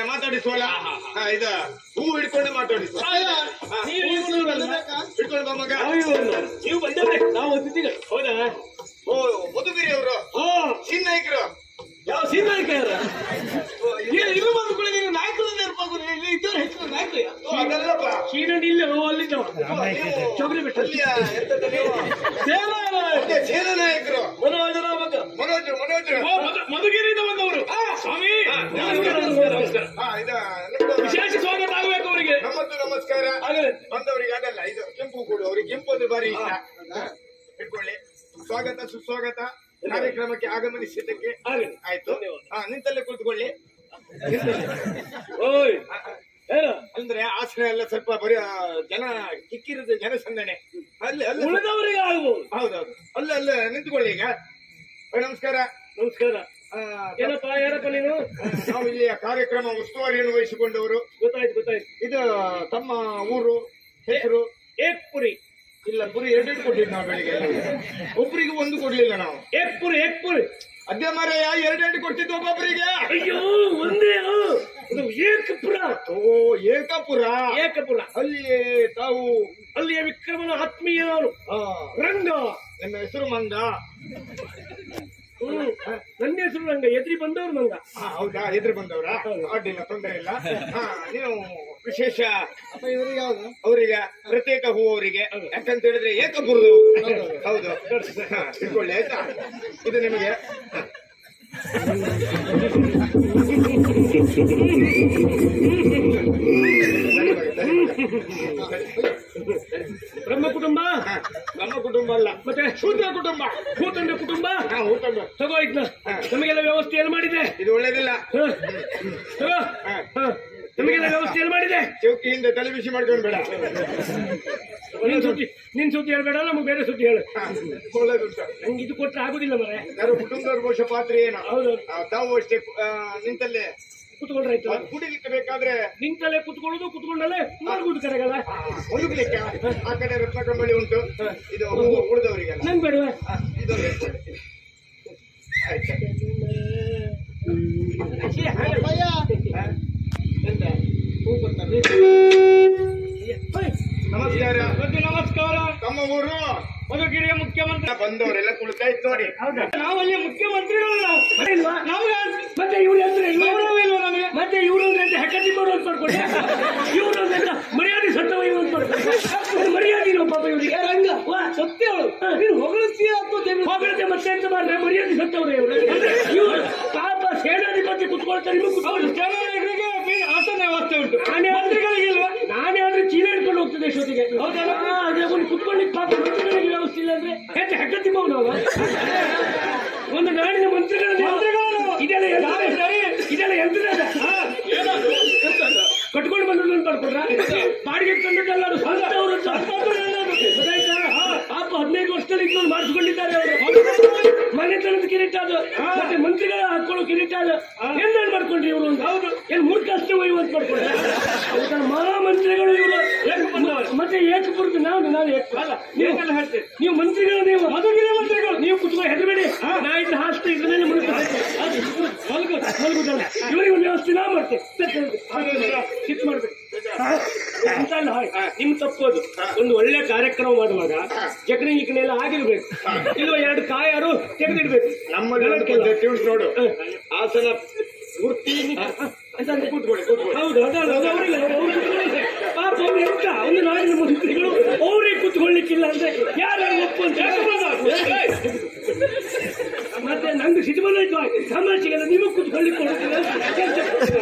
ಮಾತಾಡಿಸುವಲ್ಲ ಹಾ, ಇದ ಹೂ ಹಿಡ್ಕೊಂಡು ಮಾತಾಡಿಸುವ ಹಾ, ನೀವು ಹೂ ಇವ್ರನ್ನಲ್ಲ? ಹಿಡ್ಕೊಂಡು ಬಾ ಮಗ ನಾವು ಇವ್ರನ್ನ. ನೀವು ಬಂದವ್ರೆ ನಾವು ಅತಿಥಿಗಳು ಹೌದಾ ಓ ಮಧುಗಿರಿ ಅವರು ಹಾ ಚಿನ್ ನಾಯ್ಕರು ಯಾವ ಸೀನಾಯಕ ಇಲ್ಲಿ ಬಂದ್ಕೊಳ್ಳಿ ನೀವು ನಾಯಕರು ನೆನಪಾಗು ಇಲ್ಲಿ ಇದ್ದವ್ರು ಹೆಚ್ಚು ನಾಯಕರು ಓ, ಅದಲ್ಲಪ್ಪ ಚೀನಡಿ ಇಲ್ಲ ಅಲ್ಲಿದ್ದವ ಓ, ನೀವು ಚೌಕರಿ ಬೆಟ್ಟ ಅಲ್ಲಿಯ ಎಂತದ್ದು ನೀವು? ಸೇನಾ ಅದೇ ಸೇನ ನಾಯಕರು ಮನೋಜನ ಮಗ ಮನೋಜ್ ಮನೋಜ್ ಓ, ಮಧು- ಮಧುಗಿರಿಯಿಂದ ಬಂದವರು ಸ್ವಾಮಿ ಹಾ, ನಮಸ್ಕಾರ ನಮಸ್ಕಾರ ನಮಸ್ಕಾರ ಹಾ ಇದ ನಿಮ್ದು ವಿಶೇಷ ಸ್ವಾಗತ ಆಗಬೇಕು ಅವರಿಗೆ ನಮ್ಮದು ನಮಸ್ಕಾರ ಆಗಲಿ ಬಂದವರಿಗೆ ಅದಲ್ಲ ಇದು ಕೆಂಪು ಕೊಡು ಅವ್ರಿಗೆ ಕೆಂಪು ಅಂದ್ರೆ ಬಾರಿ ಇಷ್ಟ ಇಟ್ಕೊಳ್ಳಿ ಸ್ವಾಗತ ಸುಸ್ವಾಗತ ಕಾರ್ಯಕ್ರಮಕ್ಕೆ ಆಗಮನಿಸಿದ್ದಕ್ಕೆ ಆಗಲಿ ಆಯ್ತು ಹಾ ನಿಂತಲ್ಲೇ ಕೂತ್ಕೊಳ್ಳಿ ಓಯ್ ಏನು ಅಂದ್ರೆ ಆಸನ ಎಲ್ಲ ಸ್ವಲ್ಪ ಬರೀ ಆ, ಜನ ಕಿಕ್ಕಿರದ ಜನಸಂದಣೆ ಅಲ್ಲಿ ಅಲ್ಲಿ ಉಳಿದವರಿಗೆ ಆಗ್ಬೋದು ಹೌದೌದು ಅಲ್ಲ ಅಲ್ಲ ನಿಂತ್ಕೊಳ್ಳಿ ಈಗ ಓ, ನಮಸ್ಕಾರ ನಮಸ್ಕಾರ ಆ, ಏನಪ್ಪ ಯಾರಪ್ಪ ನೀನು ನಾವು ಇಲ್ಲಿ ಕಾರ್ಯಕ್ರಮ ಉಸ್ತುವಾರಿಯನ್ನು ವಹಿಸಿಕೊಂಡವರು ಗೊತ್ತಾಯ್ತು ಗೊತ್ತಾಯ್ತು ಇದು ತಮ್ಮ ಊರು ಹೆಸರು ಏಕ್ ಪುರಿ ಇಲ್ಲ ಪುರಿ ಎರಡೆರಡು ಕೊಟ್ಟಿದ್ದು ನಾವು ಬೆಳಿಗ್ಗೆ ಒಬ್ಬರಿಗೆ ಒಂದು ಕೊಡ್ಲಿಲ್ಲ ನಾವು ಏಕ್ ಪುರಿ ಏಕ್ ಪುರಿ ಅದೇ ಮರೆಯ ಎರಡೆರಡು ಕೊಟ್ಟಿದ್ದು ಒಬ್ಬೊಬ್ಬರಿಗೆ ಅಯ್ಯೋ ಒಂದೇ ಅದು ಏಕಪುರ ಓ ಏಕಪುರ ಏಕಪುರ ಅಲ್ಲಿಯೇ ತಾವು ಅಲ್ಲಿಯ ವಿಕ್ರಮನ ಆತ್ಮೀಯ ನಾನು ಆ, ರಂಗ ನಿಮ್ಮ ಹೆಸರು ಮಂಗ ಹ್ಮ್ ನನ್ನ ಹೆಸರು ರಂಗ ಎದ್ರಿ ಬಂದವ್ರು ಮಂಗ ಆ, ಹೌದಾ ಎದುರು ಬಂದವರ ಅಡ್ಡಿಲ್ಲ ತೊಂದರೆ ಇಲ್ಲ ಹಾ ನೀವು ವಿಶೇಷ ಅವರಿಗೆ ಪ್ರತ್ಯೇಕ ಹೂ ಅವರಿಗೆ ಯಾಕಂತ ಹೇಳಿದ್ರೆ ಏಕಪುರದವು ಹೌದು ಹಾ, ಇಟ್ಕೊಳ್ಳಿ ಆಯ್ತಾ ಇದು ನಿಮಗೆ ಹಾ. ಬ್ರಹ್ಮ ಕುಟುಂಬ ಹಾ, ನಮ್ಮ ಕುಟುಂಬ ಅಲ್ಲ ಮತ್ತೆ ಶೂದ್ರ ಕುಟುಂಬ ಭೂತಂಡ ಕುಟುಂಬ ಹಾ ಊಟಂಬ ತಗೋ ಇದ್ನ ನಮಗೆಲ್ಲ ವ್ಯವಸ್ಥೆ ಏನ್ ಮಾಡಿದೆ ಇದು ಒಳ್ಳೇದಿಲ್ಲ ಹ? ತಗೋ ಹ. ನಮಗೆಲ್ಲ ವ್ಯವಸ್ಥೆ ಏನ್ ಮಾಡಿದೆ ಚೌಕಿ ಹಿಂದೆ ತಲೆ ಬಿಸಿ ಮಾಡ್ಕೊಂಡು ಬೇಡ ನಿನ್ ಸುದ್ದಿ ನಿನ್ ಸುದ್ದಿ ಹೇಳ್ಬೇಡ ನಮ್ಗೆ ಬೇರೆ ಸುದ್ದಿ ಹೇಳು ಹಾ, ಒಳ್ಳೇದುಂಟು ನಂಗೆ ಇದು ಕೊಟ್ರೆ ಆಗುದಿಲ್ಲ ಮರೆ ಯಾರು ಕುಟುಂಬದವ್ರ ಬಹುಶಃ ಪಾತ್ರ ಏನು ಹೌದು ಆ, ತಾವು ಅಷ್ಟೇ ಆ, ನಿಂತಲ್ಲೇ ಕುತ್ಕೊಂಡ್ರಾಯ್ತು ಅದು ಕುಡಿಲಿಕ್ಕೆ ಬೇಕಾದ್ರೆ ನಿಂತಲ್ಲೇ ಕುತ್ಕೊಳ್ಳೋದು ಕುತ್ಕೊಂಡಲ್ಲೇ ಮಲಗುದು ಕರೆಗಳ ಆ, ಒಣಗ್ಲಿಕ್ಕೆ ಆ ಕಡೆ ರತ್ನ ಕಂಬಳಿ ಉಂಟು ಇದು ಉಳಿದವರಿಗೆಲ್ಲ ನಂಗೆ ಬೇಡವಾ ಇದೊಂದು ಇಟ್ಕೊಳ್ಳಿ. ಆಯ್ತಾ ಹಾ? ಎಂತ? ಹೂ ಕೊಡ್ತಾರೆ. ನಮಸ್ಕಾರ ಮತ್ತೆ ನಮಸ್ಕಾರ ತಮ್ಮ ಊರು ಮಧುಗಿರಿಯ ಮುಖ್ಯಮಂತ್ರಿ ಬಂದವರೆಲ್ಲ ಕುಳಿತಾ ಇತ್ತು ನೋಡಿ ಹೌದಾ ನಾವು ಅಲ್ಲಿ ಮುಖ್ಯಮಂತ್ರಿಗಳು ನಾವು ಇಲ್ವಾ ನಮ್ಗೆ ಮತ್ತೆ ಇವ್ರು ಅಂದ್ರೆ ಗೌರವ ಇಲ್ವಾ ನಮಗೆ ಮತ್ತೆ ಇವ್ರು ಅಂದ್ರೆ ಹೆಕ್ಕಟ್ಟಿ ಕೊಡು ಅಂತ ಮಾಡ್ಕೊಡಿ ಇವ್ರು ಅಂದ್ರೆ ಮರ್ಯಾದೆ ಸತ್ತವ ಇವ್ ಅಂತ ಮಾಡ್ಕೊಡಿ ಮರ್ಯಾದೆ ಇಲ್ವ ಪಾಪ ಇವರಿಗೆ ರಂಗ ವಾ ಸತ್ಯ ಅವಳು ನೀನು ಹೊಗಳುತ್ತೀಯ ಹೊಗಳತೆ ಮತ್ತೆ ಎಂತ ಮಾಡ್ರೆ ಮರ್ಯಾದೆ ಸತ್ತವ್ರೆ ಇವರು ಇವರು ಪಾಪ ಸೇನಾಧಿಪತಿ ಕುತ್ಕೊಳ್ತಾರೆ ಇನ್ನು ಕುತ್ಕೊಳ್ಳಿ ಸೇನಾಧಿಪತಿಗೆ ಆಸನ ವ್ಯವಸ್ಥೆ ಉಂಟು ನಾನೇ ಮಂತ್ರಿಗಳಿಗಿಲ್ವಾ ನಾನೇ ಆದ್ರೆ ಚೀಲ ಹಿಡ್ಕೊಂಡು ಹೋಗ್ತದೆ ಇಷ್ಟೊತ್ತಿಗೆ ಹೌದಾ ಅದೇ ಒಂದು ಕುತ್ಕೊಳ್ಳಿಕ್ಕೆ ಪಾಪ ಮಂತ್ರಿಗಳಿಗೆ ವ್ಯವಸ್ಥೆ ಇಲ್ಲ ಅಂದ್ರೆ ಹೆಚ್ಚು ಹೆಗ್ಗತ್ತಿ ನಾವು ಒಂದು ನಾಡಿನ ಮಂತ್ರಿಗಳು ಇದೆಲ್ಲ ಎಂತದ? ಇದೆಲ್ಲ ಎಂತದ ಕಟ್ಕೊಂಡು ಬಂದದ್ದು ಅಂತ ಮಾಡ್ಕೊಡ್ರ ಬಾಡಿಗೆ ತಂದದ್ದಲ್ಲ ಅದು ಸ್ವಂತವರು ಗೊತ್ತಾಯ್ತಾ ಪಾಪ ಹದಿನೈದು ವರ್ಷದಲ್ಲಿ ಇದ್ಕೊಂಡು ಮಾಡಿಸ್ಕೊಂಡಿದ್ದಾರೆ ಅವರು ಮನೆತನದ ಕಿರೀಟ ಅದು ಮತ್ತೆ ಮಂತ್ರಿಗಳ ಹಾಕೊಳ್ಳೋ ಕಿರೀಟ ಅದು ಏನ್ ಮಾಡ್ಕೊಂಡ್ರಿ ಇವರು ಹೌದು ಏನ್ ಮೂರ್ ಕಷ್ಟ ಅಂತ ಮಾಡ್ಕೊಂಡ್ರೆ ಹೌದಾ ಮಹಾಮಂತ್ರಿಗಳು ಇವರು ಮತ್ತೆ ಏಕಪುರದ ನಾನು ನಾನು ಏಕ- ಅಲ್ಲ ನೀವೆಲ್ಲ ಹೇಳ್ತೇವೆ ನೀವು ಮಂತ್ರಿಗಳು ನೀವು ಮಧುಗಿರಿ ಮಂತ್ರಿಗಳು ನೀವು ಕುತ್ಕೊಂಡು ಹೆದರಬೇಡಿ ನಾ ಇದ್ದ ಹಾಸ್ತ ಇದ್ರ ಮೇಲೆ ಮಲಗು ಮಲಗುದಲ್ಲ ಇವರಿಗೆ ಒಂದು ವ್ಯವಸ್ಥೆ ನಾ ಮಾಡ್ತೇವೆ ಚಿತ್ ಮಾಡ್ಬೇಕು ಅಂತ ಅಲ್ಲ ಹಾಗೆ. ನಿಮ್ ತಪ್ಪೋದು ಒಂದು ಒಳ್ಳೆ ಕಾರ್ಯಕ್ರಮ ಮಾಡುವಾಗ ಜಕಣಿ ಗಿಕಣಿ ಎಲ್ಲ ಆಗಿರ್ಬೇಕು ಇಲ್ವಾ ಎರಡು ಕಾಯಾರು ತೆಗೆದಿಡ್ಬೇಕು ನಮ್ಮಲ್ಲಿ ಒಂದು ಪದ್ಧತಿ ಉಂಟು ನೋಡು ಆಸನ ಪೂರ್ತಿ ಅಂತಂದ್ರೆ ಕೂತ್ಕೊಳ್ಳಿ ಕೂತ್ಕೊಳ್ಳಿ ಹೌದು ಅದಲ್ಲ ಅದು ಅವರಿಗೆ ಅವ್ರು ಕುತ್ಕೊಳ್ಳಿಕ್ಕೆ. ಪಾಪ ಅವ್ರು ಎಂತ ಒಂದು ನಾಡಿನ ಮಂತ್ರಿಗಳು ಅವರೇ ಕುತ್ಕೊಳ್ಳಿಕ್ಕಿಲ್ಲ ಅಂದ್ರೆ ಯಾರು ಒಪ್ಪು ಅಂತ ಮತ್ತೆ ನಂದು ಸಿಟ್ಟು ಬಂದಾಯ್ತು ಸಮಾಜಕ್ಕೆಲ್ಲ ನೀವು ಕುತ್ಕೊಳ್ಳಿಕ್ಕೆ ಕೊಡುತ್ತಿಲ್ಲ ಅಂತ.